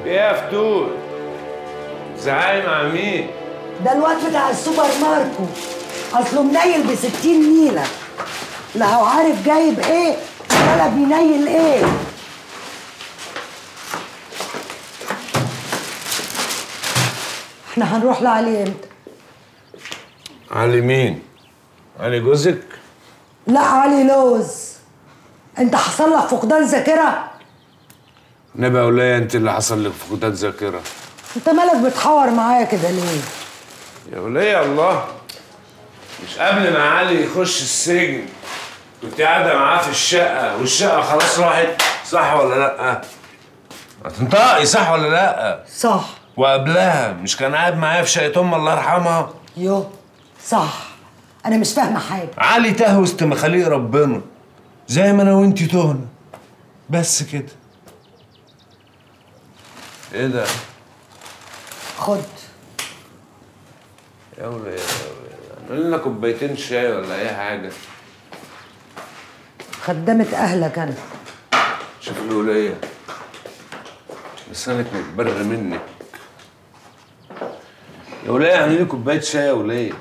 يا فتور زعاي مع مين؟ ده الواد بتاع السوبر ماركو اصله منيل ب 60 نيله لا هو عارف جايب ايه ولا بينيل ايه احنا هنروح لعلي امتى علي مين؟ علي جوزك؟ لا علي لوز انت حصل لك فقدان ذاكره نبقى ولاية انت اللي حصل لك فقدان ذاكرة انت مالك بتحور معايا كده ليه يا ولاية الله مش قبل ما علي يخش السجن كنت قاعدة معاه في الشقة والشقة خلاص راحت صح ولا لأ؟ هتنطقي صح ولا لأ؟ صح وقبلها مش كان قاعد معايا في شقة أم الله يرحمها؟ يو صح انا مش فاهمه حاجه علي تاه وسط مخاليق ربنا زي ما انا وانتي تهنا بس كده ايه ده خد يا ولاد يا ولاد اعمل لنا كوبايتين شاي ولا اي حاجه خدامه اهلك انا شوف الولية لسانك متبر منك يا ولية اعمل لي كوبايه شاي يا ولية